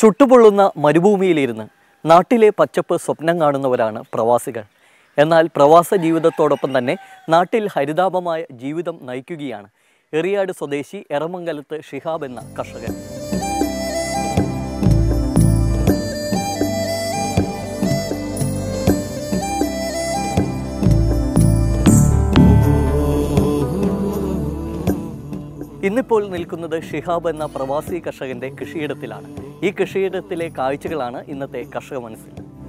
ചുട്ടുപൊള്ളുന്ന മരുഭൂമിയിലിരുന്ന് നാട്ടിലെ പച്ചപ്പ് സ്വപ്നം കാണുന്നവരാണ് പ്രവാസികൾ എന്നാൽ പ്രവാസ ജീവിതത്തോടൊപ്പം തന്നെ നാട്ടിൽ ഹരിതാപമായ ജീവിതം നയിക്കുകയാണ് എറിയാട് സ്വദേശി എറമംഗലത്ത് ഷിഹാബ് എന്ന കർഷകൻ ഇന്നിപ്പോൾ നിൽക്കുന്നത് ഷിഹാബ് എന്ന പ്രവാസി കർഷകന്റെ കൃഷിയിടത്തിലാണ് ഈ കൃഷിയിടത്തിലെ കാഴ്ചകളാണ് ഇന്നത്തെ കർഷക മനസ്സിൽ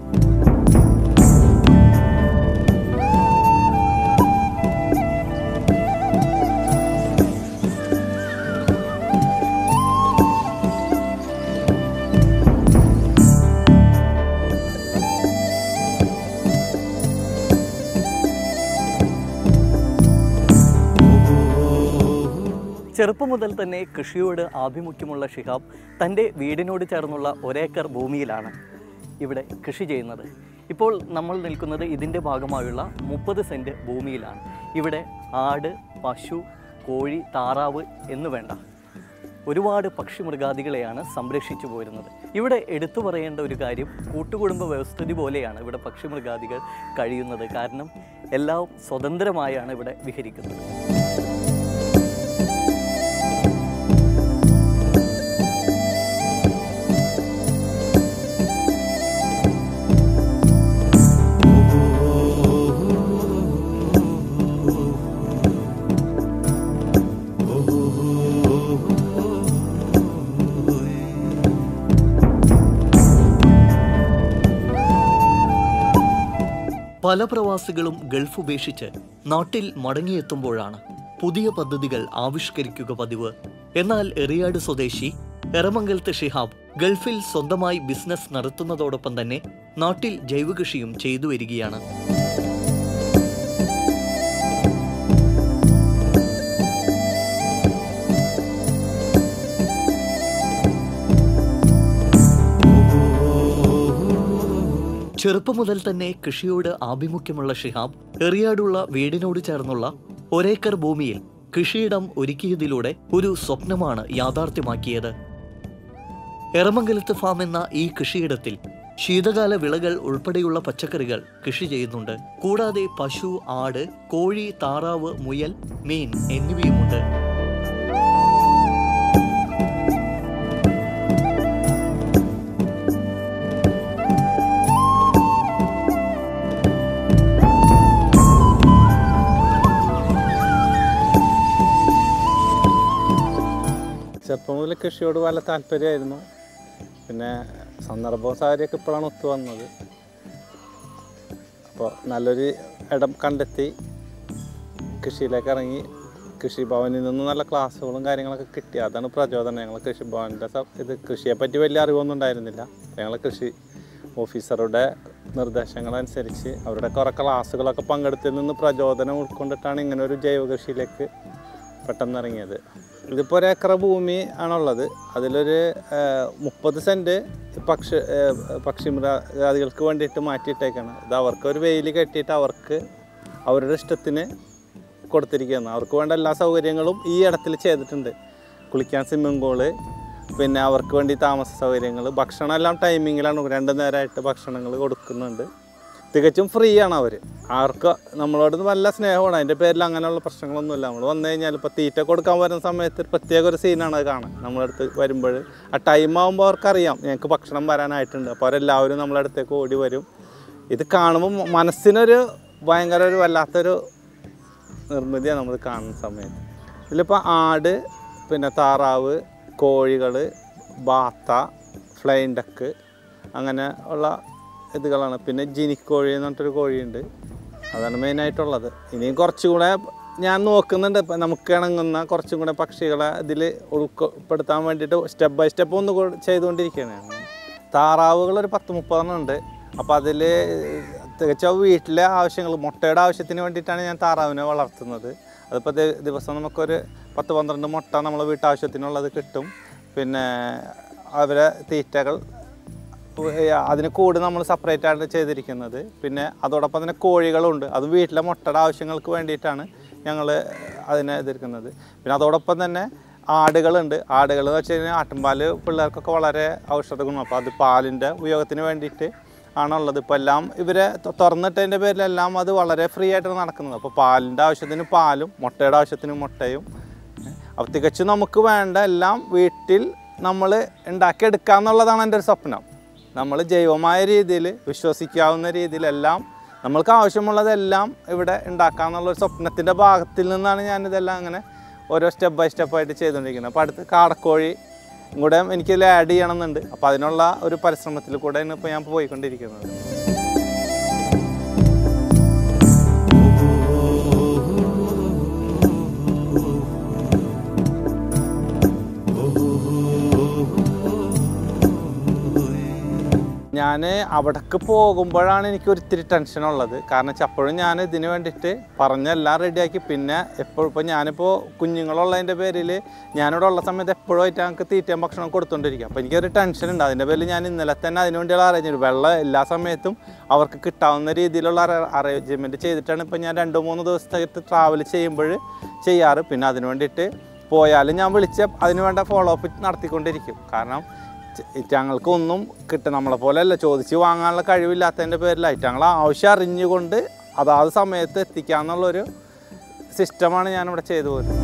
ചെറുപ്പം മുതൽ തന്നെ കൃഷിയോട് ആഭിമുഖ്യമുള്ള ഷിഹാബ് തൻ്റെ വീടിനോട് ചേർന്നുള്ള ഒരേക്കർ ഭൂമിയിലാണ് ഇവിടെ കൃഷി ചെയ്യുന്നത് ഇപ്പോൾ നമ്മൾ നിൽക്കുന്നത് ഇതിൻ്റെ ഭാഗമായുള്ള മുപ്പത് സെൻറ്റ് ഭൂമിയിലാണ് ഇവിടെ ആട് പശു കോഴി താറാവ് എന്നു വേണ്ട ഒരുപാട് പക്ഷിമൃഗാദികളെയാണ് സംരക്ഷിച്ചു പോരുന്നത് ഇവിടെ എടുത്തു പറയേണ്ട ഒരു കാര്യം കൂട്ടുകുടുംബ വ്യവസ്ഥിതി പോലെയാണ് ഇവിടെ പക്ഷിമൃഗാദികൾ കഴിയുന്നത് കാരണം എല്ലാം സ്വതന്ത്രമായാണ് ഇവിടെ വിഹരിക്കുന്നത് പല പ്രവാസികളും ഗൾഫ് ഉപേക്ഷിച്ച് നാട്ടിൽ മടങ്ങിയെത്തുമ്പോഴാണ് പുതിയ പദ്ധതികൾ ആവിഷ്കരിക്കുക പതിവ് എന്നാൽ എറിയാട് സ്വദേശി എറമംഗലത്ത് ഷിഹാബ് ഗൾഫിൽ സ്വന്തമായി ബിസിനസ് നടത്തുന്നതോടൊപ്പം തന്നെ നാട്ടിൽ ജൈവകൃഷിയും ചെയ്തു വരികയാണ് ചെറുപ്പം മുതൽ തന്നെ കൃഷിയോട് ആഭിമുഖ്യമുള്ള ഷിഹാബ് എറിയാടുള്ള വീടിനോട് ചേർന്നുള്ള ഒരേക്കർ ഭൂമിയിൽ കൃഷിയിടം ഒരുക്കിയതിലൂടെ ഒരു സ്വപ്നമാണ് യാഥാർത്ഥ്യമാക്കിയത് എറമംഗലത്ത് ഫാം എന്ന ഈ കൃഷിയിടത്തിൽ ശീതകാല വിളകൾ ഉൾപ്പെടെയുള്ള പച്ചക്കറികൾ കൃഷി ചെയ്യുന്നുണ്ട് കൂടാതെ പശു ആട് കോഴി താറാവ് മുയൽ മീൻ എന്നിവയുമുണ്ട് ചെറുപ്പം മുതൽ കൃഷിയോട് വളരെ താല്പര്യമായിരുന്നു പിന്നെ സന്ദർഭവും സാഹചര്യമൊക്കെ ഇപ്പോഴാണ് ഒത്തു വന്നത് അപ്പോൾ നല്ലൊരു ഇടം കണ്ടെത്തി കൃഷിയിലേക്ക് ഇറങ്ങി കൃഷിഭവനിൽ നിന്ന് നല്ല ക്ലാസ്സുകളും കാര്യങ്ങളൊക്കെ കിട്ടി അതാണ് പ്രചോദനം ഞങ്ങൾ കൃഷിഭവൻ്റെ സ- ഇത് കൃഷിയെപ്പറ്റി വലിയ അറിവൊന്നും ഉണ്ടായിരുന്നില്ല ഞങ്ങൾ കൃഷി ഓഫീസറുടെ നിർദ്ദേശങ്ങളനുസരിച്ച് അവരുടെ കുറേ ക്ലാസ്സുകളൊക്കെ പങ്കെടുത്തതിൽ നിന്ന് പ്രചോദനം ഉൾക്കൊണ്ടിട്ടാണ് ഇങ്ങനെ ഒരു ജൈവ കൃഷിയിലേക്ക് പെട്ടെന്ന് ഇറങ്ങിയത് ഇതിപ്പോൾ ഒരു ഏക്കർ ഭൂമി ആണുള്ളത് അതിലൊരു മുപ്പത് സെൻറ്റ് പക്ഷി പക്ഷിമൃഗാദികൾക്ക് വേണ്ടിയിട്ട് മാറ്റിയിട്ടേക്കാണ് ഇത് അവർക്ക് ഒരു വെയിൽ കെട്ടിയിട്ട് അവർക്ക് അവരുടെ ഇഷ്ടത്തിന് കൊടുത്തിരിക്കുകയാണ് അവർക്ക് വേണ്ട എല്ലാ സൗകര്യങ്ങളും ഈ ഇടത്തിൽ ചെയ്തിട്ടുണ്ട് കുളിക്കാൻ സ്വിമ്മിംഗ് പൂള് പിന്നെ അവർക്ക് വേണ്ടി താമസ സൗകര്യങ്ങൾ ഭക്ഷണം എല്ലാം ടൈമിങ്ങിലാണ് രണ്ട് നേരമായിട്ട് ഭക്ഷണങ്ങൾ കൊടുക്കുന്നുണ്ട് തികച്ചും ഫ്രീ ആണ് അവർ ആർക്ക് നമ്മളോട് നല്ല സ്നേഹമാണ് അതിൻ്റെ പേരിൽ അങ്ങനെയുള്ള പ്രശ്നങ്ങളൊന്നുമില്ല നമ്മൾ വന്നു കഴിഞ്ഞാൽ ഇപ്പോൾ തീറ്റ കൊടുക്കാൻ വരുന്ന സമയത്ത് ഒരു പ്രത്യേക ഒരു സീനാണ് അത് കാണാൻ നമ്മളടുത്ത് വരുമ്പോൾ ആ ടൈം ആകുമ്പോൾ അവർക്കറിയാം ഞങ്ങൾക്ക് ഭക്ഷണം വരാനായിട്ടുണ്ട് അപ്പോൾ അവരെല്ലാവരും നമ്മളെ അടുത്തേക്ക് ഓടി വരും ഇത് കാണുമ്പോൾ മനസ്സിനൊരു ഭയങ്കര ഒരു വല്ലാത്തൊരു നിർമ്മിതിയാണ് നമ്മൾ കാണുന്ന സമയത്ത് ഇതിലിപ്പോൾ ആട് പിന്നെ താറാവ് കോഴികൾ ബാത്ത ഫ്ലൈൻ ഡക്ക് അങ്ങനെ ഉള്ള ഇതുകളാണ് പിന്നെ ജിനിക്കോഴി എന്ന് പറഞ്ഞിട്ടൊരു കോഴിയുണ്ട് അതാണ് മെയിനായിട്ടുള്ളത് ഇനിയും കുറച്ചുകൂടെ ഞാൻ നോക്കുന്നുണ്ട് ഇപ്പം നമുക്ക് ഇണങ്ങുന്ന കുറച്ചും കൂടെ പക്ഷികളെ ഇതിൽ ഉൾപ്പെടുത്താൻ വേണ്ടിയിട്ട് സ്റ്റെപ്പ് ബൈ സ്റ്റെപ്പ് ഒന്ന് കൂടെ ചെയ്തുകൊണ്ടിരിക്കുകയാണ് ഞാൻ. താറാവുകൾ ഒരു പത്ത് മുപ്പതെണ്ണം ഉണ്ട് അപ്പോൾ അതിൽ തികച്ചും വീട്ടിലെ ആവശ്യങ്ങൾ മുട്ടയുടെ ആവശ്യത്തിന് വേണ്ടിയിട്ടാണ് ഞാൻ താറാവിനെ വളർത്തുന്നത് അതിപ്പോൾ ദി- ദിവസം നമുക്കൊരു പത്ത് പന്ത്രണ്ട് മുട്ട നമ്മളെ വീട്ടാവശ്യത്തിനുള്ളത് കിട്ടും പിന്നെ അവരെ തീറ്റകൾ ഏ, അതിന് കൂട് നമ്മൾ സെപ്പറേറ്റ് ആയിട്ട് ചെയ്തിരിക്കുന്നത് പിന്നെ അതോടൊപ്പം തന്നെ കോഴികളുണ്ട് അത് വീട്ടിലെ മുട്ടയുടെ ആവശ്യങ്ങൾക്ക് വേണ്ടിയിട്ടാണ് ഞങ്ങൾ അതിനെ എതിർക്കുന്നത് പിന്നെ അതോടൊപ്പം തന്നെ ആടുകളുണ്ട് ആടുകൾ എന്ന് വെച്ച് കഴിഞ്ഞാൽ ആട്ടുംപാല് പിള്ളേർക്കൊക്കെ വളരെ ഔഷധ ഗുണം അപ്പോൾ അത് പാലിൻ്റെ ഉപയോഗത്തിന് വേണ്ടിയിട്ട് ആണുള്ളത് ഇപ്പോൾ എല്ലാം ഇവരെ ത- തുറന്നിട്ടതിൻ്റെ പേരിലെല്ലാം അത് വളരെ ഫ്രീ ആയിട്ടാണ് നടക്കുന്നത് അപ്പോൾ പാലിൻ്റെ ആവശ്യത്തിന് പാലും മുട്ടയുടെ ആവശ്യത്തിന് മുട്ടയും അപ്പോൾ തികച്ചും നമുക്ക് വേണ്ട എല്ലാം വീട്ടിൽ നമ്മൾ ഉണ്ടാക്കിയെടുക്കുക എന്നുള്ളതാണ് എൻ്റെ ഒരു സ്വപ്നം നമ്മൾ ജൈവമായ രീതിയിൽ വിശ്വസിക്കാവുന്ന രീതിയിലെല്ലാം നമ്മൾക്ക് ആവശ്യമുള്ളതെല്ലാം ഇവിടെ ഉണ്ടാക്കുക എന്നുള്ളൊരു സ്വപ്നത്തിൻ്റെ ഭാഗത്തിൽ നിന്നാണ് ഞാനിതെല്ലാം അങ്ങനെ ഓരോ സ്റ്റെപ്പ് ബൈ സ്റ്റെപ്പായിട്ട് ചെയ്തുകൊണ്ടിരിക്കുന്നത് അപ്പോൾ അടുത്ത് കാടക്കോഴി കൂടെ എനിക്കിതിൽ ആഡ് ചെയ്യണമെന്നുണ്ട് അപ്പോൾ അതിനുള്ള ഒരു പരിശ്രമത്തിൽ കൂടെയാണ് ഇപ്പോൾ ഞാൻ പോയിക്കൊണ്ടിരിക്കുന്നത് ഞാൻ അവിടേക്ക് പോകുമ്പോഴാണ് എനിക്ക് ഒരിത്തിരി ടെൻഷൻ ഉള്ളത് കാരണം വെച്ചാൽ അപ്പോഴും ഞാൻ ഇതിന് വേണ്ടിയിട്ട് പറഞ്ഞെല്ലാം റെഡിയാക്കി പിന്നെ എപ്പോഴും ഇപ്പോൾ ഞാനിപ്പോൾ കുഞ്ഞുങ്ങളുള്ളതിൻ്റെ പേരിൽ ഞാനിവിടെ ഉള്ള സമയത്ത് എപ്പോഴും ആയിട്ട് ഞങ്ങൾക്ക് തീറ്റയും ഭക്ഷണം കൊടുത്തുകൊണ്ടിരിക്കും അപ്പോൾ എനിക്കൊരു ടെൻഷൻ ഉണ്ട് അതിൻ്റെ പേരിൽ ഞാൻ ഇന്നലെ തന്നെ അതിന് വേണ്ടിയുള്ള അറേഞ്ച്മെൻറ്റ് വെള്ളം എല്ലാ സമയത്തും അവർക്ക് കിട്ടാവുന്ന രീതിയിലുള്ള അറേഞ്ച്മെൻറ്റ് ചെയ്തിട്ടാണ് ഇപ്പോൾ ഞാൻ രണ്ട് മൂന്ന് ദിവസത്തേക്ക് ട്രാവൽ ചെയ്യുമ്പോൾ ചെയ്യാറ് പിന്നെ അതിന് വേണ്ടിയിട്ട് പോയാലും ഞാൻ വിളിച്ച അതിന് വേണ്ട ഫോളോ അപ്പ് നടത്തിക്കൊണ്ടിരിക്കും കാരണം ഞങ്ങൾക്ക് ഒന്നും കിട്ടും നമ്മളെ പോലെ അല്ല ചോദിച്ച് വാങ്ങാനുള്ള കഴിവില്ലാത്തതിൻ്റെ പേരിലായിട്ട് ഞങ്ങൾ ആവശ്യം അറിഞ്ഞുകൊണ്ട് അതാത് സമയത്ത് എത്തിക്കാന്നുള്ളൊരു സിസ്റ്റമാണ് ഞാനിവിടെ ചെയ്തു പോരുന്നത്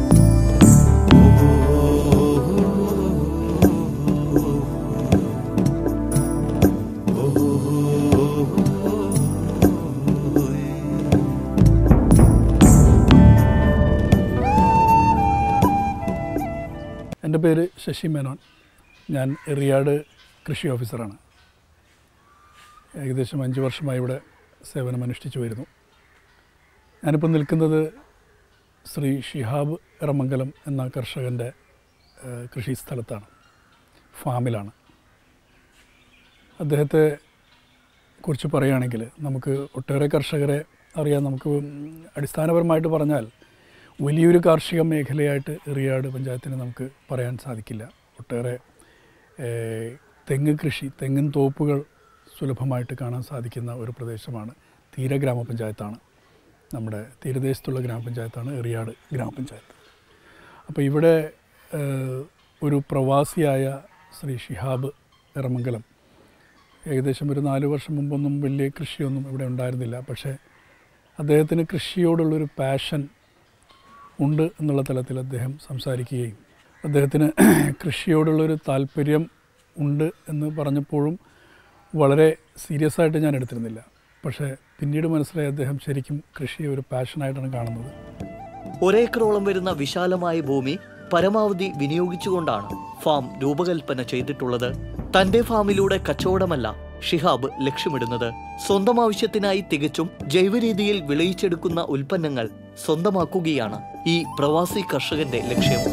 എൻ്റെ പേര് ശശി മേനോൻ ഞാൻ എറിയാട് കൃഷി ഓഫീസറാണ് ഏകദേശം അഞ്ച് വർഷമായി ഇവിടെ സേവനമനുഷ്ഠിച്ചു വരുന്നു ഞാനിപ്പോൾ നിൽക്കുന്നത് ശ്രീ ഷിഹാബ് എറമംഗലം എന്ന കർഷകൻ്റെ ഏഹ്, കൃഷി സ്ഥലത്താണ് ഫാമിലാണ് അദ്ദേഹത്തെ കുറിച്ച് പറയുകയാണെങ്കിൽ നമുക്ക് ഒട്ടേറെ കർഷകരെ അറിയാം നമുക്ക് ഉം, അടിസ്ഥാനപരമായിട്ട് പറഞ്ഞാൽ വലിയൊരു കാർഷിക മേഖലയായിട്ട് എറിയാട് പഞ്ചായത്തിന് നമുക്ക് പറയാൻ സാധിക്കില്ല ഒട്ടേറെ ഏഹ്, തെങ്ങ് കൃഷി തെങ്ങിൻ തോപ്പുകൾ സുലഭമായിട്ട് കാണാൻ സാധിക്കുന്ന ഒരു പ്രദേശമാണ് തീര ഗ്രാമപഞ്ചായത്താണ് നമ്മുടെ തീരദേശത്തുള്ള ഗ്രാമപഞ്ചായത്താണ് എറിയാട് ഗ്രാമപഞ്ചായത്ത് അപ്പോൾ ഇവിടെ ഏഹ്, ഒരു പ്രവാസിയായ ശ്രീ ഷിഹാബ് എറമംഗലം ഏകദേശം ഒരു നാല് വർഷം മുമ്പൊന്നും വലിയ കൃഷിയൊന്നും ഇവിടെ ഉണ്ടായിരുന്നില്ല പക്ഷേ അദ്ദേഹത്തിന് കൃഷിയോടുള്ളൊരു പാഷൻ ഉണ്ട് എന്നുള്ള തലത്തിൽ അദ്ദേഹം സംസാരിക്കുകയും അദ്ദേഹത്തിന് കൃഷിയോടുള്ളൊരു താല്പര്യം ഉണ്ട് എന്ന് പറഞ്ഞപ്പോഴും വളരെ സീരിയസ് ആയിട്ട് ഞാൻ എടുത്തിരുന്നില്ല പക്ഷേ പിന്നീട് മനസ്സിലായി അദ്ദേഹം ശരിക്കും കൃഷിയെ ഒരു പാഷനായിട്ടാണ് കാണുന്നത് ഒരേക്കറോളം വരുന്ന വിശാലമായ ഭൂമി പരമാവധി വിനിയോഗിച്ചുകൊണ്ടാണ് ഫാം രൂപകൽപ്പന ചെയ്തിട്ടുള്ളത് തന്റെ ഫാമിലൂടെ കച്ചവടമല്ല ഷിഹാബ് ലക്ഷ്യമിടുന്നത് സ്വന്തം ആവശ്യത്തിനായി തികച്ചും ജൈവരീതിയിൽ വിളയിച്ചെടുക്കുന്ന ഉൽപ്പന്നങ്ങൾ സ്വന്തമാക്കുകയാണ് ഈ പ്രവാസി കർഷകന്റെ ലക്ഷ്യം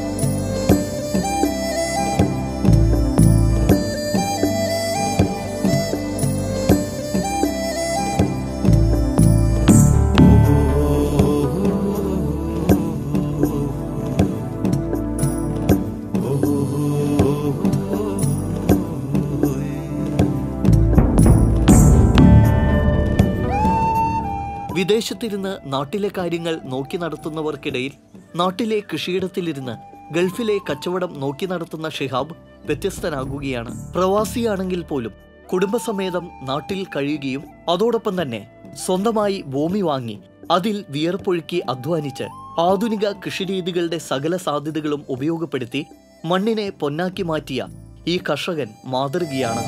വിദേശത്തിരുന്ന് നാട്ടിലെ കാര്യങ്ങൾ നോക്കി നടത്തുന്നവർക്കിടയിൽ നാട്ടിലെ കൃഷിയിടത്തിലിരുന്ന് ഗൾഫിലെ കച്ചവടം നോക്കി നടത്തുന്ന ഷിഹാബ് വ്യത്യസ്തനാകുകയാണ് പ്രവാസിയാണെങ്കിൽ പോലും കുടുംബസമേതം നാട്ടിൽ കഴിയുകയും അതോടൊപ്പം തന്നെ സ്വന്തമായി ഭൂമി വാങ്ങി അതിൽ വിയർപ്പൊഴുക്കി അധ്വാനിച്ച് ആധുനിക കൃഷിരീതികളുടെ സകല സാധ്യതകളും ഉപയോഗപ്പെടുത്തി മണ്ണിനെ പൊന്നാക്കി മാറ്റിയ ഈ കർഷകൻ മാതൃകയാണ്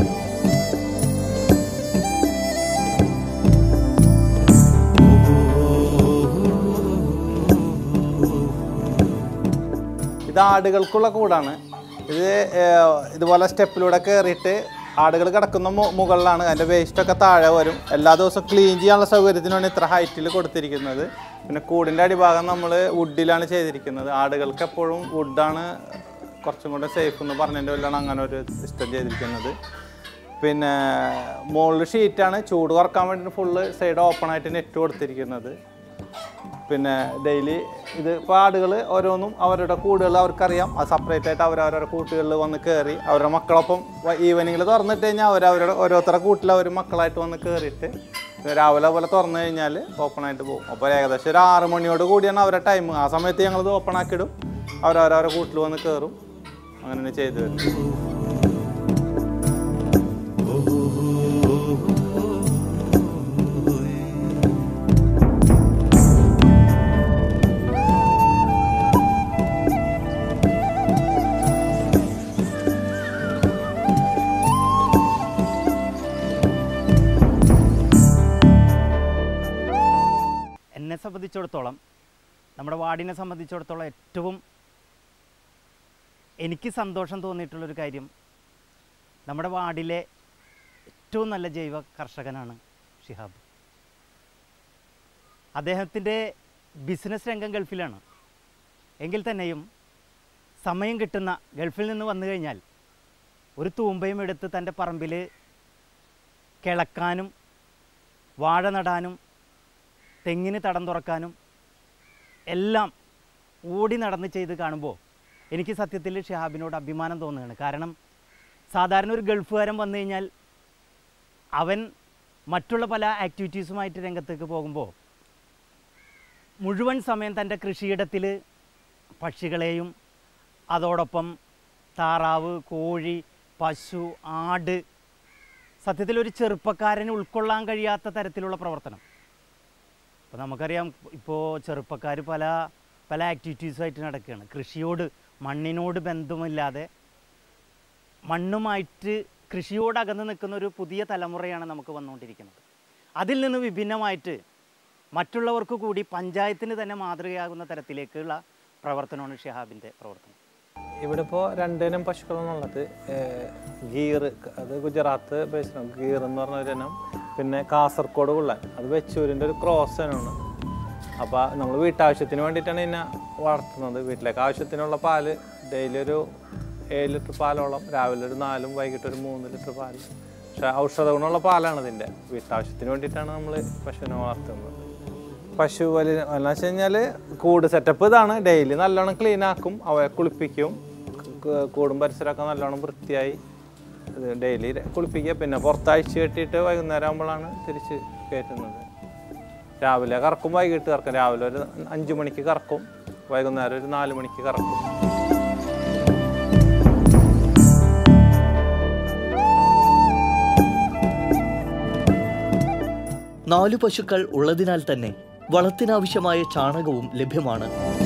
ഇത് ആടുകൾക്കുള്ള കൂടാണ് ഇത് ഏഹ്, ഇതുപോലെ സ്റ്റെപ്പിലൂടെ കയറിയിട്ട് ആടുകൾ കിടക്കുന്ന മു- മുകളിലാണ് അതിൻ്റെ വേസ്റ്റൊക്കെ താഴെ വരും എല്ലാ ദിവസവും ക്ലീൻ ചെയ്യാനുള്ള സൗകര്യത്തിനാണ് ഇത്ര ഹൈറ്റിൽ കൊടുത്തിരിക്കുന്നത് പിന്നെ കൂടിൻ്റെ അടിഭാഗം നമ്മൾ വുഡിലാണ് ചെയ്തിരിക്കുന്നത് ആടുകൾക്ക് എപ്പോഴും വുഡാണ് കുറച്ചും കൂടെ സേഫ് എന്ന് പറഞ്ഞതിൻ്റെ വല്ലാണ് അങ്ങനെ ഒരു സിസ്റ്റം ചെയ്തിരിക്കുന്നത് പിന്നെ മുകളിൽ ഷീറ്റാണ് ചൂട് കുറക്കാൻ വേണ്ടി ഫുള്ള് സൈഡ് ഓപ്പൺ ആയിട്ട് നെറ്റ് കൊടുത്തിരിക്കുന്നത് പിന്നെ ഡെയിലി ഇത് ഇപ്പോൾ ആടുകൾ ഓരോന്നും അവരുടെ കൂടുകൾ അവർക്കറിയാം അത് സെപ്പറേറ്റ് ആയിട്ട് അവരവരുടെ കൂട്ടുകളിൽ വന്ന് കയറി അവരുടെ മക്കളൊപ്പം ഈവനിങ്ങിൽ തുറന്നിട്ട് കഴിഞ്ഞാൽ അവർ അവരുടെ ഓരോരുത്തരുടെ കൂട്ടിൽ അവർ മക്കളായിട്ട് വന്ന് കയറിയിട്ട് രാവിലെ പോലെ തുറന്നു കഴിഞ്ഞാൽ ഓപ്പൺ ആയിട്ട് പോകും അപ്പോൾ ഏകദേശം ഒരു ആറ് മണിയോട് കൂടിയാണ് അവരുടെ ടൈം ആ സമയത്ത് ഞങ്ങളിത് ഓപ്പൺ ആക്കിയിടും അവരവരവരെ കൂട്ടിൽ വന്ന് കയറും അങ്ങനെ തന്നെ ചെയ്തു വരും എന്നെ സംബന്ധിച്ചിടത്തോളം നമ്മുടെ വാർഡിനെ സംബന്ധിച്ചിടത്തോളം ഏറ്റവും എനിക്ക് സന്തോഷം തോന്നിയിട്ടുള്ളൊരു കാര്യം നമ്മുടെ വാർഡിലെ ഏറ്റവും നല്ല ജൈവ കർഷകനാണ് ഷിഹാബ് അദ്ദേഹത്തിൻ്റെ ബിസിനസ് രംഗം ഗൾഫിലാണ് എങ്കിൽ തന്നെയും സമയം കിട്ടുന്ന ഗൾഫിൽ നിന്ന് വന്നു കഴിഞ്ഞാൽ ഒരു തൂമ്പയും എടുത്ത് തൻ്റെ പറമ്പിൽ കിളക്കാനും വാഴ നടാനും തെങ്ങിന് തടം തുറക്കാനും എല്ലാം ഓടി നടന്ന് ചെയ്ത് കാണുമ്പോൾ എനിക്ക് സത്യത്തിൽ ഷിഹാബിനോട് അഭിമാനം തോന്നുകയാണ് കാരണം സാധാരണ ഒരു ഗൾഫുകാരൻ വന്നു കഴിഞ്ഞാൽ അവൻ മറ്റുള്ള പല ആക്ടിവിറ്റീസുമായിട്ട് രംഗത്തേക്ക് പോകുമ്പോൾ മുഴുവൻ സമയം തൻ്റെ കൃഷിയിടത്തിൽ പക്ഷികളെയും അതോടൊപ്പം താറാവ് കോഴി പശു ആട് സത്യത്തിൽ ഒരു ചെറുപ്പക്കാരന് ഉൾക്കൊള്ളാൻ കഴിയാത്ത തരത്തിലുള്ള പ്രവർത്തനം ഇപ്പോൾ നമുക്കറിയാം ഇപ്പോൾ ചെറുപ്പക്കാർ പല പല ആക്ടിവിറ്റീസുമായിട്ട് നടക്കുകയാണ് കൃഷിയോട് മണ്ണിനോട് ബന്ധമില്ലാതെ മണ്ണുമായിട്ട് കൃഷിയോട് അകന്ന് നിൽക്കുന്ന ഒരു പുതിയ തലമുറയാണ് നമുക്ക് വന്നുകൊണ്ടിരിക്കുന്നത് അതിൽ നിന്ന് വിഭിന്നമായിട്ട് മറ്റുള്ളവർക്ക് കൂടി പഞ്ചായത്തിന് തന്നെ മാതൃകയാകുന്ന തരത്തിലേക്കുള്ള പ്രവർത്തനമാണ് ഷിഹാബിൻ്റെ പ്രവർത്തനം ഇവിടെ ഇപ്പോൾ രണ്ടിനം പശുക്കളാണുള്ളത് ഗീർ അത് ഗുജറാത്ത് ബേസിലാണ് ഗീർ എന്ന് പറഞ്ഞ ഒരു ഇനം പിന്നെ കാസർഗോഡ് കൊള്ളാൻ അത് വെച്ചൂരിൻ്റെ ഒരു ക്രോസ് ഇനമാണ് അപ്പോൾ നമ്മൾ വീട്ടാവശ്യത്തിന് വേണ്ടിയിട്ടാണ് ഇതിനെ വളർത്തുന്നത് വീട്ടിലേക്ക് ആവശ്യത്തിനുള്ള പാല് ഡെയിലി ഒരു ഏഴ് ലിറ്റർ പാലോളം രാവിലെ ഒരു നാലും വൈകിട്ട് ഒരു മൂന്ന് ലിറ്റർ പാല് പക്ഷേ ഔഷധ ഗുണമുള്ള പാലാണ് ഇതിൻ്റെ വീട്ടാവശ്യത്തിന് വേണ്ടിയിട്ടാണ് നമ്മൾ പശുവിനെ വളർത്തുന്നത് പശു വലി എന്ന് വെച്ച് കഴിഞ്ഞാൽ കൂട് സെറ്റപ്പ് ഇതാണ് ഡെയിലി നല്ലോണം ക്ലീൻ ആക്കും അവയെ കുളിപ്പിക്കും ക- കൂടും പരിസരമൊക്കെ നല്ലോണം വൃത്തിയായി ഇത് ഡെയിലി കുളിപ്പിക്കുക പിന്നെ പുറത്തഴിച്ച് കെട്ടിയിട്ട് വൈകുന്നേരം ആകുമ്പോഴാണ് തിരിച്ച് കയറ്റുന്നത് രാവിലെ കറക്കും വൈകിട്ട് കറക്കും രാവിലെ ഒരു അഞ്ച് മണിക്ക് കറക്കും വൈകുന്നേരം ഒരു നാല് മണിക്ക് കറക്കും നാലു പശുക്കൾ ഉള്ളതിനാൽ തന്നെ വളത്തിനാവശ്യമായ ചാണകവും ലഭ്യമാണ്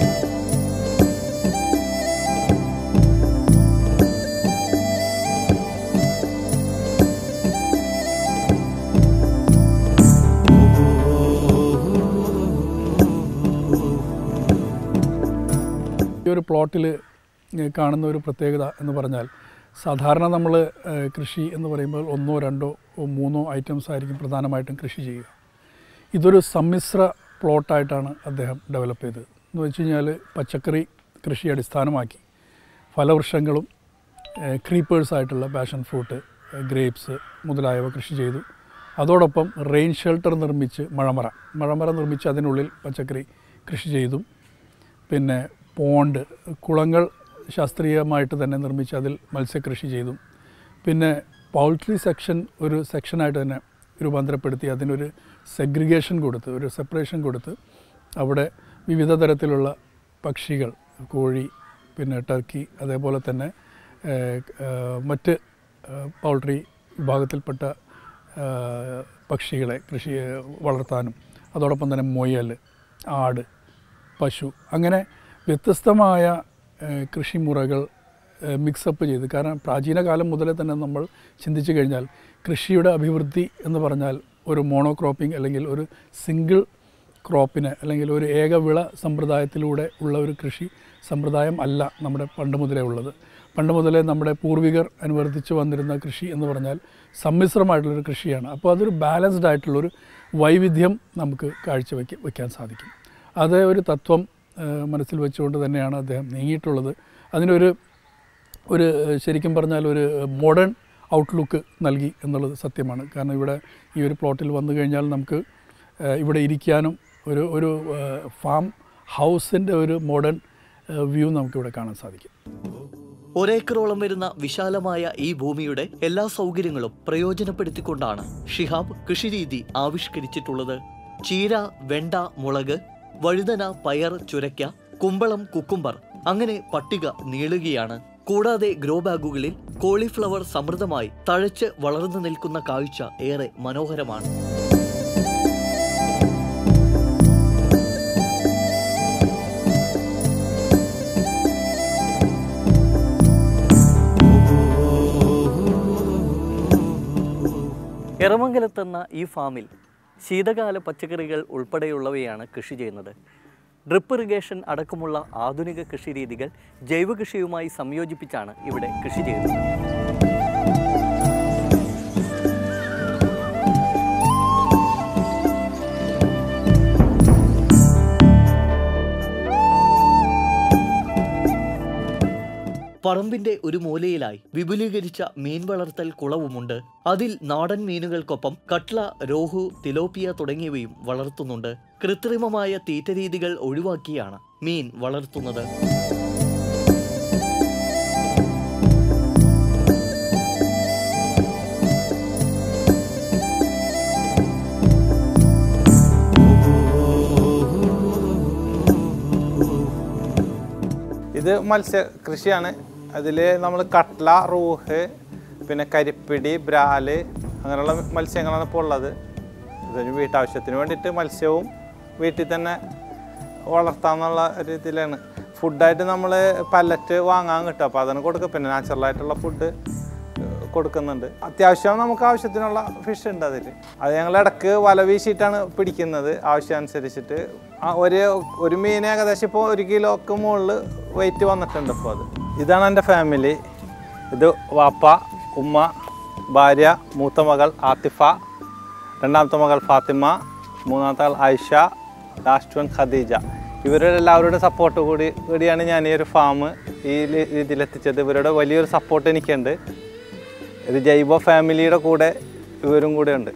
ഈ ഒരു പ്ലോട്ടിൽ കാണുന്ന ഒരു പ്രത്യേകത എന്ന് പറഞ്ഞാൽ സാധാരണ നമ്മൾ കൃഷി എന്ന് പറയുമ്പോൾ ഒന്നോ രണ്ടോ മൂന്നോ ഐറ്റംസ് ആയിരിക്കും പ്രധാനമായിട്ടും കൃഷി ചെയ്യുക ഇതൊരു സമ്മിശ്ര പ്ലോട്ടായിട്ടാണ് അദ്ദേഹം ഡെവലപ്പ് ചെയ്തത് എന്ന് വെച്ച് കഴിഞ്ഞാൽ പച്ചക്കറി കൃഷി അടിസ്ഥാനമാക്കി ഫലവൃക്ഷങ്ങളും ക്രീപ്പേഴ്സ് ആയിട്ടുള്ള പാഷൻ ഫ്രൂട്ട് ഗ്രേപ്സ് മുതലായവ കൃഷി ചെയ്തു അതോടൊപ്പം റെയിൻ ഷെൽട്ടർ നിർമ്മിച്ച് മഴമറ മഴമറ നിർമ്മിച്ച് അതിനുള്ളിൽ പച്ചക്കറി കൃഷി ചെയ്തും പിന്നെ പോണ്ട് കുളങ്ങൾ ശാസ്ത്രീയമായിട്ട് തന്നെ നിർമ്മിച്ച് അതിൽ മത്സ്യകൃഷി ചെയ്തു പിന്നെ പൗൾട്രി സെക്ഷൻ ഒരു സെക്ഷനായിട്ട് തന്നെ രൂപാന്തരപ്പെടുത്തി അതിനൊരു സെഗ്രിഗേഷൻ കൊടുത്ത് ഒരു സെപ്പറേഷൻ കൊടുത്ത് അവിടെ വിവിധ തരത്തിലുള്ള പക്ഷികൾ കോഴി പിന്നെ ടർക്കി അതേപോലെ തന്നെ ഏഹ്, ഏഹ്, മറ്റ് ഏഹ്, പൗൾട്രി വിഭാഗത്തിൽപ്പെട്ട ഏഹ്, പക്ഷികളെ കൃഷി വളർത്താനും അതോടൊപ്പം തന്നെ മുയൽ ആട് പശു അങ്ങനെ വ്യത്യസ്തമായ ഏഹ്, കൃഷിമുറകൾ ഏഹ്, മിക്സപ്പ് ചെയ്ത് കാരണം പ്രാചീന കാലം മുതലേ തന്നെ നമ്മൾ ചിന്തിച്ചു കഴിഞ്ഞാൽ കൃഷിയുടെ അഭിവൃദ്ധി എന്ന് പറഞ്ഞാൽ ഒരു മോണോക്രോപ്പിംഗ് അല്ലെങ്കിൽ ഒരു സിംഗിൾ ക്രോപ്പിന് അല്ലെങ്കിൽ ഒരു ഏകവിള സമ്പ്രദായത്തിലൂടെ ഉള്ള ഒരു കൃഷി സമ്പ്രദായം അല്ല നമ്മുടെ പണ്ട് മുതലേ ഉള്ളത് പണ്ട് മുതലേ നമ്മുടെ പൂർവികർ അനുവർത്തിച്ച് വന്നിരുന്ന കൃഷി എന്ന് പറഞ്ഞാൽ സമ്മിശ്രമായിട്ടുള്ളൊരു കൃഷിയാണ് അപ്പോൾ അതൊരു ബാലൻസ്ഡ് ആയിട്ടുള്ളൊരു വൈവിധ്യം നമുക്ക് കാഴ്ചവെക്ക വയ്ക്കാൻ സാധിക്കും അത് ഒരു തത്വം ഏഹ്, മനസ്സിൽ വെച്ചുകൊണ്ട് തന്നെയാണ് അദ്ദേഹം നീങ്ങിയിട്ടുള്ളത് അതിനൊരു ഒരു ഏഹ്, ശരിക്കും പറഞ്ഞാൽ ഒരു മോഡേൺ ഔട്ട്ലുക്ക് നൽകി എന്നുള്ളത് സത്യമാണ് കാരണം ഇവിടെ ഈ ഒരു പ്ലോട്ടിൽ വന്നു കഴിഞ്ഞാൽ നമുക്ക് ഏഹ്, ഇവിടെ ഇരിക്കാനും ഒരു ഒരു ഏഹ്, ഫാം ഹൗസിൻ്റെ ഒരു മോഡേൺ ഏഹ്, വ്യൂ നമുക്കിവിടെ കാണാൻ സാധിക്കും ഒരേക്കറോളം വരുന്ന വിശാലമായ ഈ ഭൂമിയുടെ എല്ലാ സൗകര്യങ്ങളും പ്രയോജനപ്പെടുത്തിക്കൊണ്ടാണ് ഷിഹാബ് കൃഷിരീതി ആവിഷ്കരിച്ചിട്ടുള്ളത് ചീര വെണ്ട മുളക് വഴുതന പയർ ചുരയ്ക്ക കുമ്പളം കുക്കുംബർ അങ്ങനെ പട്ടിക നീളുകയാണ് കൂടാതെ ഗ്രോ ബാഗുകളിൽ കോളിഫ്ലവർ സമൃദ്ധമായി തഴച്ച് വളർന്നു നിൽക്കുന്ന കാഴ്ച ഏറെ മനോഹരമാണ് എറമംഗലത്തെന്ന ഈ ഫാമിൽ ശീതകാല പച്ചക്കറികൾ ഉൾപ്പെടെയുള്ളവയാണ് കൃഷി ചെയ്യുന്നത് ഡ്രിപ്പ് ഇറിഗേഷൻ അടക്കമുള്ള ആധുനിക കൃഷി രീതികൾ ജൈവ കൃഷിയുമായി സംയോജിപ്പിച്ചാണ് ഇവിടെ കൃഷി ചെയ്യുന്നത് പറമ്പിന്റെ ഒരു മൂലയിലായി വിപുലീകരിച്ച മീൻ വളർത്തൽ കുളവുമുണ്ട് അതിൽ നാടൻ മീനുകൾക്കൊപ്പം കട്ട്ല രോഹു തിലോപ്പിയ തുടങ്ങിയവയും വളർത്തുന്നുണ്ട് കൃത്രിമമായ തീറ്റ രീതികൾ ഒഴിവാക്കിയാണ് മീൻ വളർത്തുന്നത് ഇത് മത്സ്യ കൃഷിയാണ് അതിൽ നമ്മൾ കട്ട്ല റൂഹ് പിന്നെ കരിപ്പിടി ബ്രാല് അങ്ങനെയുള്ള മത്സ്യങ്ങളാണ് ഇപ്പോൾ ഉള്ളത് ഇതൊരു വീട്ടാവശ്യത്തിന് വേണ്ടിയിട്ട് മത്സ്യവും വീട്ടിൽ തന്നെ വളർത്താമെന്നുള്ള ഒരു ഇതിലാണ് ഫുഡായിട്ട് നമ്മൾ പല്ലറ്റ് വാങ്ങാൻ കിട്ടും അപ്പോൾ അതിന് കൊടുക്കും പിന്നെ നാച്ചുറലായിട്ടുള്ള ഫുഡ് കൊടുക്കുന്നുണ്ട് അത്യാവശ്യം നമുക്ക് ആവശ്യത്തിനുള്ള ഫിഷ് ഉണ്ട് അതിൽ അത് ഞങ്ങൾ ഇടക്ക് വല വീശിയിട്ടാണ് പിടിക്കുന്നത് ആവശ്യം അനുസരിച്ചിട്ട് ആ ഒരു ഒരു മീൻ ഏകദേശം ഇപ്പോൾ ഒരു കിലോക്ക് മുകളിൽ വെയിറ്റ് വന്നിട്ടുണ്ട് ഇപ്പോൾ അത് ഇതാണ് എൻ്റെ ഫാമിലി ഇത് വാപ്പ ഉമ്മ ഭാര്യ മൂത്ത മകൾ ആത്തിഫ രണ്ടാമത്തെ മകൾ ഫാത്തിമ മൂന്നാമത്തെ മകൾ ആയിഷ ലാസ്റ്റ് വൺ ഖദീജ ഇവരുടെ എല്ലാവരുടെ സപ്പോർട്ട് കൂടി കൂടിയാണ് ഞാൻ ഈ ഒരു ഫാം ഈ ലി- രീതിയിലെത്തിച്ചത് ഇവരുടെ വലിയൊരു സപ്പോർട്ട് എനിക്കുണ്ട് ഇത് ജൈവ ഫാമിലിയുടെ കൂടെ ഇവരും കൂടെ ഉണ്ട്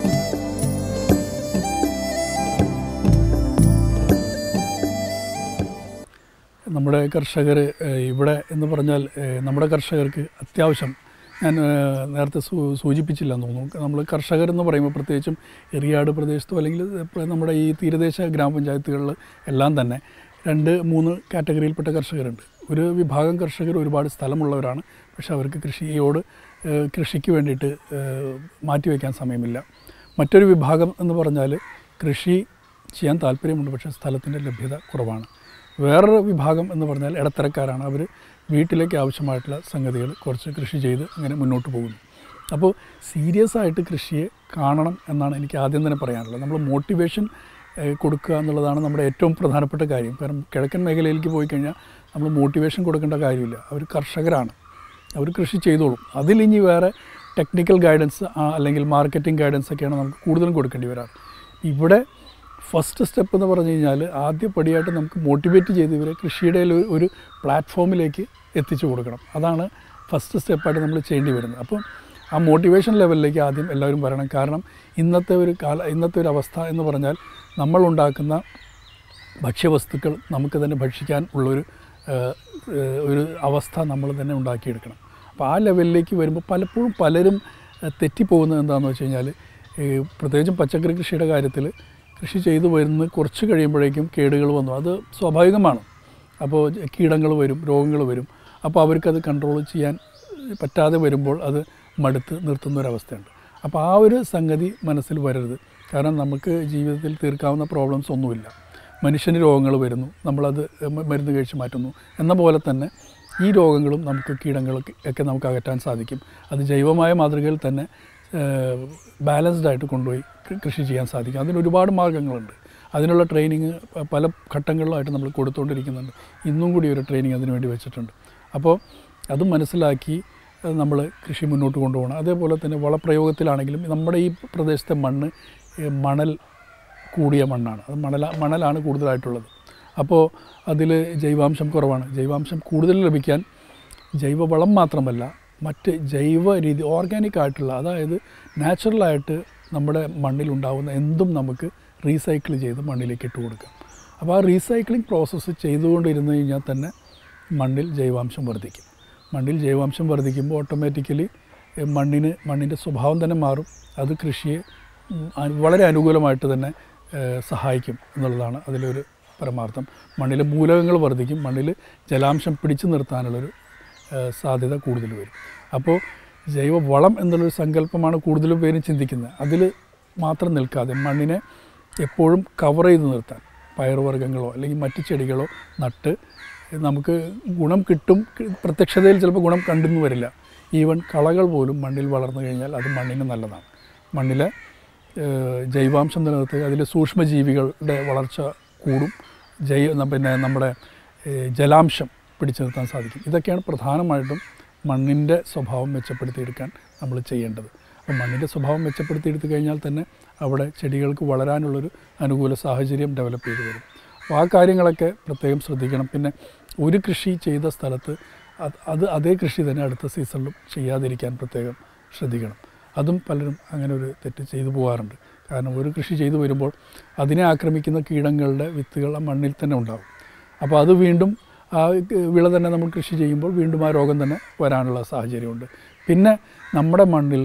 നമ്മുടെ കർഷകർ ഇവിടെ എന്ന് പറഞ്ഞാൽ ഏഹ്, നമ്മുടെ കർഷകർക്ക് അത്യാവശ്യം ഞാൻ ഏഹ്, നേരത്തെ സൂ സൂചിപ്പിച്ചില്ലെന്ന് തോന്നുന്നു നമ്മൾ കർഷകർ എന്ന് പറയുമ്പോൾ പ്രത്യേകിച്ചും എറിയാട് പ്രദേശത്തോ അല്ലെങ്കിൽ ഇപ്പോ നമ്മുടെ ഈ തീരദേശ ഗ്രാമപഞ്ചായത്തുകളിൽ എല്ലാം തന്നെ രണ്ട് മൂന്ന് കാറ്റഗറിയിൽപ്പെട്ട കർഷകരുണ്ട് ഒരു വിഭാഗം കർഷകർ ഒരുപാട് സ്ഥലമുള്ളവരാണ് പക്ഷെ അവർക്ക് കൃഷിയോട് ഏഹ്, കൃഷിക്ക് വേണ്ടിയിട്ട് ഏഹ്, മാറ്റിവെക്കാൻ സമയമില്ല മറ്റൊരു വിഭാഗം എന്ന് പറഞ്ഞാൽ കൃഷി ചെയ്യാൻ താല്പര്യമുണ്ട് പക്ഷേ സ്ഥലത്തിൻ്റെ ലഭ്യത കുറവാണ് വേറൊരു വിഭാഗം എന്ന് പറഞ്ഞാൽ ഇടത്തരക്കാരാണ് അവർ വീട്ടിലേക്ക് ആവശ്യമായിട്ടുള്ള സംഗതികൾ കുറച്ച് കൃഷി ചെയ്ത് അങ്ങനെ മുന്നോട്ട് പോകുന്നു അപ്പോൾ സീരിയസ് ആയിട്ട് കൃഷിയെ കാണണം എന്നാണ് എനിക്ക് ആദ്യം തന്നെ പറയാനുള്ളത് നമ്മൾ മോട്ടിവേഷൻ ഏഹ്, കൊടുക്കുക എന്നുള്ളതാണ് നമ്മുടെ ഏറ്റവും പ്രധാനപ്പെട്ട കാര്യം കാരണം കിഴക്കൻ മേഖലയിലേക്ക് പോയി കഴിഞ്ഞാൽ നമ്മൾ മോട്ടിവേഷൻ കൊടുക്കേണ്ട കാര്യമില്ല അവർ കർഷകരാണ് അവർ കൃഷി ചെയ്തോളും അതിലിനി വേറെ ടെക്നിക്കൽ ഗൈഡൻസ് അല്ലെങ്കിൽ മാർക്കറ്റിംഗ് ഗൈഡൻസ് ഒക്കെയാണ് നമുക്ക് കൂടുതലും കൊടുക്കേണ്ടി വരാറ് ഇവിടെ ഫസ്റ്റ് സ്റ്റെപ്പ് എന്ന് പറഞ്ഞു കഴിഞ്ഞാൽ ആദ്യ പടിയായിട്ട് നമുക്ക് മോട്ടിവേറ്റ് ചെയ്ത് ഇവരെ കൃഷിയുടെ ഒരു- ഒരു പ്ലാറ്റ്ഫോമിലേക്ക് എത്തിച്ചു കൊടുക്കണം അതാണ് ഫസ്റ്റ് സ്റ്റെപ്പായിട്ട് നമ്മൾ ചെയ്യേണ്ടി വരുന്നത് അപ്പം ആ മോട്ടിവേഷൻ ലെവലിലേക്ക് ആദ്യം എല്ലാവരും വരണം കാരണം ഇന്നത്തെ ഒരു കാല ഇന്നത്തെ ഒരു അവസ്ഥ എന്ന് പറഞ്ഞാൽ നമ്മൾ ഉണ്ടാക്കുന്ന ഭക്ഷ്യവസ്തുക്കൾ നമുക്ക് തന്നെ ഭക്ഷിക്കാൻ ഉള്ളൊരു ഏഹ്, ഏഹ്, ഒരു അവസ്ഥ നമ്മൾ തന്നെ ഉണ്ടാക്കിയെടുക്കണം അപ്പോൾ ആ ലെവലിലേക്ക് വരുമ്പോൾ പലപ്പോഴും പലരും ഏഹ്, തെറ്റിപ്പോകുന്നത് എന്താണെന്ന് വെച്ച് കഴിഞ്ഞാൽ ഈ പ്രത്യേകിച്ചും പച്ചക്കറി കൃഷിയുടെ കാര്യത്തിൽ കൃഷി ചെയ്തു വരുന്ന കുറച്ച് കഴിയുമ്പോഴേക്കും കേടുകൾ വന്നു അത് സ്വാഭാവികമാണ് അപ്പോൾ കീടങ്ങൾ വരും രോഗങ്ങൾ വരും അപ്പോൾ അവർക്കത് കൺട്രോൾ ചെയ്യാൻ പറ്റാതെ വരുമ്പോൾ അത് മടുത്ത് നിർത്തുന്ന ഒരവസ്ഥയുണ്ട് അപ്പോൾ ആ ഒരു സംഗതി മനസ്സിൽ വരരുത് കാരണം നമുക്ക് ജീവിതത്തിൽ തീർക്കാവുന്ന പ്രോബ്ലംസ് ഒന്നുമില്ല മനുഷ്യന് രോഗങ്ങൾ വരുന്നു നമ്മളത് മ- മരുന്ന് കഴിച്ച് മാറ്റുന്നു എന്ന പോലെ തന്നെ ഈ രോഗങ്ങളും നമുക്ക് കീടങ്ങളൊക്കെ ഒക്കെ നമുക്ക് അകറ്റാൻ സാധിക്കും അത് ജൈവമായ മാതൃകയിൽ തന്നെ ബാലൻസ്ഡ് ആയിട്ട് കൊണ്ടുപോയി കൃ- കൃഷി ചെയ്യാൻ സാധിക്കും അതിന് ഒരുപാട് മാർഗ്ഗങ്ങളുണ്ട് അതിനുള്ള ട്രെയിനിങ് പല ഘട്ടങ്ങളിലായിട്ട് നമ്മൾ കൊടുത്തുകൊണ്ടിരിക്കുന്നുണ്ട് ഇന്നും കൂടി ഒരു ട്രെയിനിങ് അതിനു വേണ്ടി വെച്ചിട്ടുണ്ട് അപ്പോൾ അത് മനസ്സിലാക്കി നമ്മൾ കൃഷി മുന്നോട്ട് കൊണ്ടുപോകണം അതേപോലെ തന്നെ വളപ്രയോഗത്തിലാണെങ്കിലും നമ്മുടെ ഈ പ്രദേശത്തെ മണ്ണ് ഏഹ്, മണൽ കൂടിയ മണ്ണാണ് അത് മണല മണലാണ് കൂടുതലായിട്ടുള്ളത് അപ്പോൾ അതിൽ ജൈവാംശം കുറവാണ് ജൈവാംശം കൂടുതൽ ലഭിക്കാൻ ജൈവവളം മാത്രമല്ല മറ്റ് ജൈവ രീതി ഓർഗാനിക് ആയിട്ടുള്ള അതായത് നാച്ചുറലായിട്ട് നമ്മുടെ മണ്ണിലുണ്ടാവുന്ന എന്തും നമുക്ക് റീസൈക്കിൾ ചെയ്ത് മണ്ണിലേക്ക് ഇട്ട് കൊടുക്കാം അപ്പോൾ ആ റീസൈക്ലിംഗ് പ്രോസസ്സ് ചെയ്തുകൊണ്ടിരുന്നു കഴിഞ്ഞാൽ തന്നെ മണ്ണിൽ ജൈവാംശം വർദ്ധിക്കും മണ്ണിൽ ജൈവാംശം വർദ്ധിക്കുമ്പോൾ ഓട്ടോമാറ്റിക്കലി മണ്ണിന് മണ്ണിൻ്റെ സ്വഭാവം തന്നെ മാറും അത് കൃഷിയെ ഉം, അ- വളരെ അനുകൂലമായിട്ട് തന്നെ ഏഹ്, സഹായിക്കും എന്നുള്ളതാണ് അതിലൊരു പരമാർത്ഥം മണ്ണിലെ മൂലകങ്ങൾ വർദ്ധിക്കും മണ്ണിൽ ജലാംശം പിടിച്ചു നിർത്താനുള്ളൊരു ആ, സാധ്യത കൂടുതൽ വരും അപ്പോൾ ജൈവ വളം എന്നുള്ളൊരു സങ്കല്പമാണ് കൂടുതലും പേരും ചിന്തിക്കുന്നത് അതിൽ മാത്രം നിൽക്കാതെ മണ്ണിനെ എപ്പോഴും കവർ ചെയ്ത് നിർത്താൻ പയറുവർഗ്ഗങ്ങളോ അല്ലെങ്കിൽ മറ്റ് ചെടികളോ നട്ട് നമുക്ക് ഗുണം കിട്ടും കി- പ്രത്യക്ഷതയിൽ ചിലപ്പോൾ ഗുണം കണ്ടെന്ന് വരില്ല ഈവൻ കളകൾ പോലും മണ്ണിൽ വളർന്നു കഴിഞ്ഞാൽ അത് മണ്ണിന് നല്ലതാണ് മണ്ണിലെ ഏഹ്, ജൈവാംശം നിലനിർത്തുക അതിൽ സൂക്ഷ്മജീവികളുടെ വളർച്ച കൂടും ജൈവ ന- പിന്നെ നമ്മുടെ ഏഹ്, ജലാംശം പിടിച്ചു നിർത്താൻ സാധിക്കും ഇതൊക്കെയാണ് പ്രധാനമായിട്ടും മണ്ണിൻ്റെ സ്വഭാവം മെച്ചപ്പെടുത്തിയെടുക്കാൻ നമ്മൾ ചെയ്യേണ്ടത് അപ്പോൾ മണ്ണിൻ്റെ സ്വഭാവം മെച്ചപ്പെടുത്തിയെടുത്തു കഴിഞ്ഞാൽ തന്നെ അവിടെ ചെടികൾക്ക് വളരാനുള്ളൊരു അനുകൂല സാഹചര്യം ഡെവലപ്പ് ചെയ്തു വരും അപ്പോൾ ആ കാര്യങ്ങളൊക്കെ പ്രത്യേകം ശ്രദ്ധിക്കണം പിന്നെ ഒരു കൃഷി ചെയ്ത സ്ഥലത്ത് അത് അത് അതേ കൃഷി തന്നെ അടുത്ത സീസണിലും ചെയ്യാതിരിക്കാൻ പ്രത്യേകം ശ്രദ്ധിക്കണം അതും പലരും അങ്ങനെ ഒരു തെറ്റ് ചെയ്തു പോകാറുണ്ട് കാരണം ഒരു കൃഷി ചെയ്തു വരുമ്പോൾ അതിനെ ആക്രമിക്കുന്ന കീടങ്ങളുടെ വിത്തുകൾ ആ മണ്ണിൽ തന്നെ ഉണ്ടാകും അപ്പോൾ അത് വീണ്ടും ആ വിള തന്നെ നമ്മൾ കൃഷി ചെയ്യുമ്പോൾ വീണ്ടും ആ രോഗം തന്നെ വരാനുള്ള സാഹചര്യമുണ്ട് പിന്നെ നമ്മുടെ മണ്ണിൽ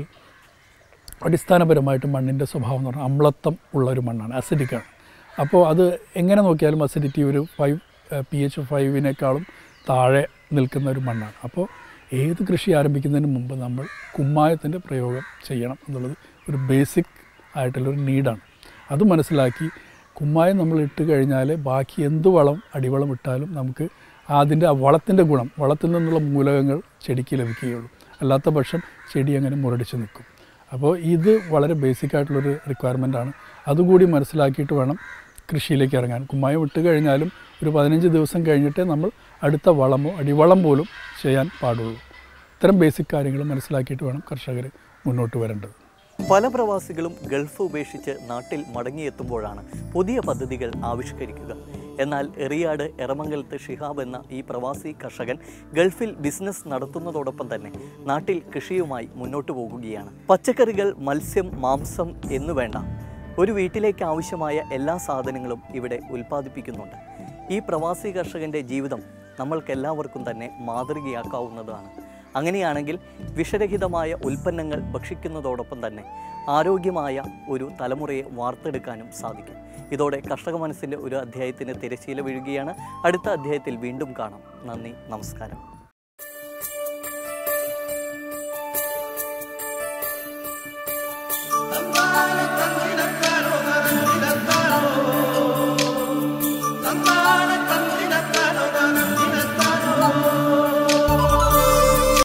അടിസ്ഥാനപരമായിട്ട് മണ്ണിൻ്റെ സ്വഭാവം എന്ന് പറഞ്ഞാൽ അമ്ലത്വം ഉള്ള ഒരു മണ്ണാണ് അസിഡിക്കാണ് അപ്പോൾ അത് എങ്ങനെ നോക്കിയാലും അസിഡിറ്റി ഒരു ഫൈവ് പി എച്ച് ഫൈവിനേക്കാളും താഴെ നിൽക്കുന്ന ഒരു മണ്ണാണ് അപ്പോൾ ഏത് കൃഷി ആരംഭിക്കുന്നതിന് മുമ്പ് നമ്മൾ കുമ്മായത്തിൻ്റെ പ്രയോഗം ചെയ്യണം എന്നുള്ളത് ഒരു ബേസിക് ആയിട്ടുള്ളൊരു നീഡാണ് അത് മനസ്സിലാക്കി കുമ്മായം നമ്മൾ ഇട്ട് കഴിഞ്ഞാൽ ബാക്കി എന്ത് വളം അടിവളം ഇട്ടാലും നമുക്ക് അതിൻ്റെ ആ വളത്തിൻ്റെ ഗുണം വളത്തിൽ നിന്നുള്ള മൂലകങ്ങൾ ചെടിക്ക് ലഭിക്കുകയുള്ളൂ അല്ലാത്ത പക്ഷം ചെടി അങ്ങനെ മുരടിച്ച് നിൽക്കും അപ്പോൾ ഇത് വളരെ ബേസിക് ആയിട്ടുള്ളൊരു റിക്വയർമെൻ്റ് ആണ് അതുകൂടി മനസ്സിലാക്കിയിട്ട് വേണം കൃഷിയിലേക്ക് ഇറങ്ങാൻ കുമ്മായം ഇട്ട് കഴിഞ്ഞാലും ഒരു പതിനഞ്ച് ദിവസം കഴിഞ്ഞിട്ടേ നമ്മൾ അടുത്ത വളമോ അടിവളം പോലും ചെയ്യാൻ പാടുള്ളൂ ഇത്തരം ബേസിക് കാര്യങ്ങൾ മനസ്സിലാക്കിയിട്ട് വേണം കർഷകർ മുന്നോട്ട് വരേണ്ടത് പല പ്രവാസികളും ഗൾഫ് ഉപേക്ഷിച്ച് നാട്ടിൽ മടങ്ങിയെത്തുമ്പോഴാണ് പുതിയ പദ്ധതികൾ ആവിഷ്കരിക്കുക എന്നാൽ എറിയാട് എറമംഗലത്ത് ഷിഹാബ് എന്ന ഈ പ്രവാസി കർഷകൻ ഗൾഫിൽ ബിസിനസ് നടത്തുന്നതോടൊപ്പം തന്നെ നാട്ടിൽ കൃഷിയുമായി മുന്നോട്ട് പോകുകയാണ് പച്ചക്കറികൾ മത്സ്യം മാംസം എന്നു വേണ്ട ഒരു വീട്ടിലേക്ക് ആവശ്യമായ എല്ലാ സാധനങ്ങളും ഇവിടെ ഉൽപ്പാദിപ്പിക്കുന്നുണ്ട് ഈ പ്രവാസി കർഷകൻ്റെ ജീവിതം നമ്മൾക്കെല്ലാവർക്കും തന്നെ മാതൃകയാക്കാവുന്നതാണ് അങ്ങനെയാണെങ്കിൽ വിഷരഹിതമായ ഉൽപ്പന്നങ്ങൾ ഭക്ഷിക്കുന്നതോടൊപ്പം തന്നെ ആരോഗ്യമായ ഒരു തലമുറയെ വാർത്തെടുക്കാനും സാധിക്കും ഇതോടെ കർഷക മനസ്സിൻ്റെ ഒരു അധ്യായത്തിന് തിരശ്ശീല വീഴുകയാണ് അടുത്ത അധ്യായത്തിൽ വീണ്ടും കാണാം നന്ദി നമസ്കാരം